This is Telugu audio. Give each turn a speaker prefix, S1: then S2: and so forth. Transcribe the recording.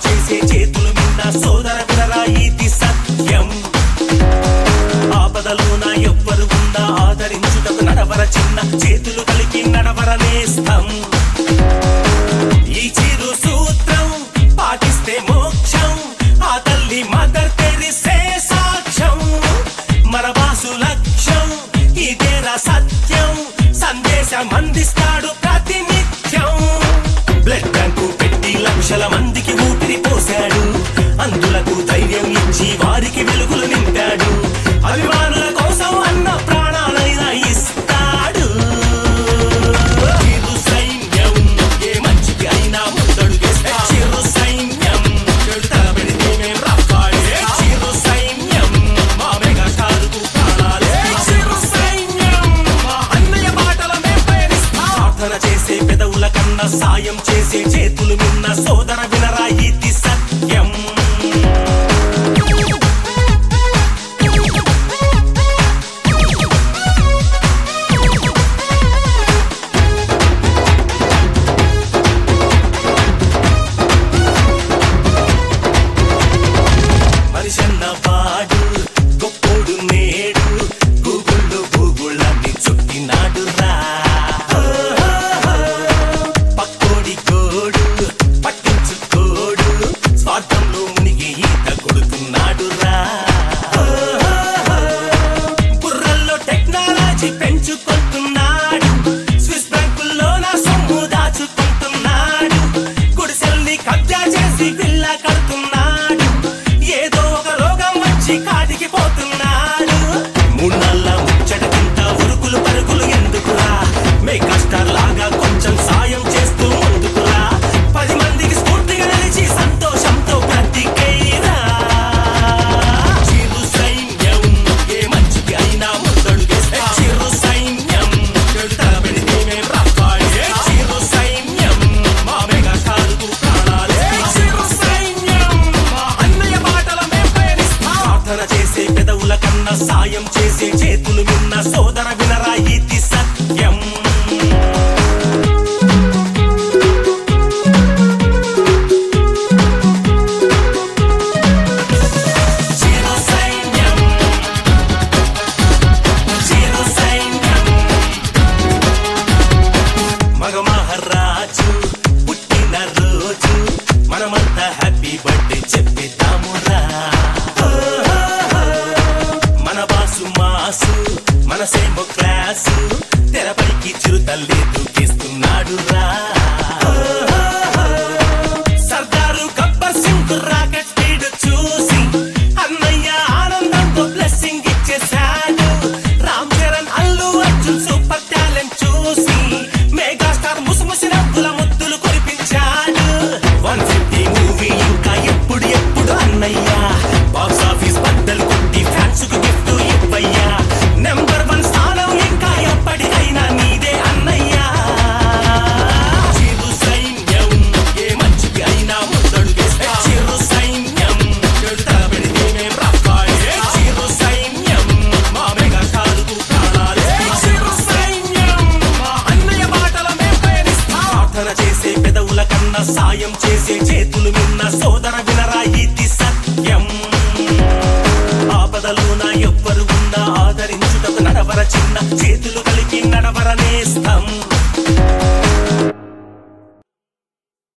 S1: చేసే చేతులు మిన్న సోదర వినరా ఇది సత్యం ఆపదలోన ఎవ్వరు ఉన్నా ఆదరించుటకు నడవర చిన్న చేతులు కలిపి నడవర నేస్తం ఈ చిరు సూత్రం పాటిస్తే మోక్షం ఆ తల్లి మదర్ తెరిసే సాక్ష్యం మన బాసు లక్ష్యం ఇదేరా సత్యం సందేశం అందిస్తాడు ప్రతినిత్యం బ్లడ్ బ్యాంకు పెట్టి లక్షల మందికి ఊపిరి పోశాడు అందులకు ధైర్యం ఇచ్చి వారికి వెలుగులు నింపాడు అభిమానుల కోసం అన్న ప్రాణాలైనా ఇస్తాడు చిరు సైన్యం ఏ మంచికి అయినా ముందడుగేస్తే చిరు సైన్యం చెడు తలపెడితే మేం రప్పాడే చిరు సైన్యం మా మెగా స్టార్కు ప్రాణాలే చిరు సైన్యం మా అన్నయ్య బాటల మేం పయనిస్తాం ప్రార్థన చేసే పెదవుల కన్నా సాయం చేసే చేతులు మిన్న సోదర వినరా ఇది సత్యం మనిషన్న వాడు గొప్పోడు నేడు గూగుళ్ళు గూగుళ్ళని చుట్టినాడు రా పక్కోడి కోడు పట్టించుకోడు స్వార్థంలో మునిగి ఈత కొడుతున్నాడు రా బుర్రల్లో టెక్నాలజీ పెంచుకుంటున్నాడు స్విస్ బ్యాంకుల్లో నా సొమ్ము దాచుకుంటున్నాడు గుడిసెల్ని కబ్జా చేసి పిల్ల కడుతున్నాడు ఏదో ఒక రోగం వచ్చి కాటికి పోతున్నాడు మున్నల్ల ముచ్చట కింద ఉరుకులు పరుగులు ఎందుకురా మే కష్టాల్లాగా కొంచెం సాయం చేస్తూ ముందుకురా పది మందికి స్ఫూర్తిగా నిలిచి సంతోషంతో బ్రతికేరా చిరు సైన్యం ఏ మంచికి అయినా ముందడుగేస్తే చిరు సైన్యం చెడు తలపెడితే మేం రప్పాడే చిరు సైన్యం మా మెగా స్టార్కు ప్రాణాలే చిరు సైన్యం మా అన్నయ్య బాటల మేం పయనిస్తాం ప్రార్థన చేసే పెదవుల కన్నా సాయం చేసే చేతులు మిన్న సోదర వినరా ఇది సత్యం చిరు సైన్యం చిరు సైన్యం మగ మహారాజు పుట్టిన రోజు మనమంతా హ్యాపీ బర్త్డే చెప్పిద్దామురా మన బాసు మాసు మనసేమో క్లాసు తెరపైకి చిరుతల్లి దూకిస్తున్నాడు రా సర్దారు గబ్బర్ సింగ్ రాకెట్ స్పీడ్ చూసి అన్నయ్య ఆనందంతో బ్లెస్సింగ్ ఇచ్చేశాడు రామ్ చరణ్ అల్లు అర్జున్ సూపర్ టాలెంట్ చూసి మెగాస్టార్ ముసిముసి నవ్వుల ముద్దులు కురిపించాడు వన్ ఫిఫ్టీ మూవీ ఇంకా ఎప్పుడు ఎప్పుడు అన్నయ్య బాక్స్ ఆఫీస్ బద్దలు కొట్టి ఫ్యాన్స్ కు గిఫ్ట్ ఇవ్వయ్యా నెంబర్ వన్ స్థానం ఇంకా ఎప్పటికైనా నీదే అన్నయ్యా చిరు సైన్యం ఏ మంచికి అయినా ముందడుగేస్తే చిరు సైన్యం చెడు తలపెడితే మేం రప్పాడే చిరు సైన్యం మా మెగా స్టార్కు ప్రాణాలే చిరు సైన్యం మా అన్నయ్య బాటల మేం పయనిస్తాం ప్రార్థన చేసే పెదవుల కన్నా సాయం చేసే చేతులు మిన్న సోదర వినరా ఇది సత్యం ఆపదలోన ఎవ్వరు ఉన్నా ఆదరించుటకు నడవర చిన్న చేతులు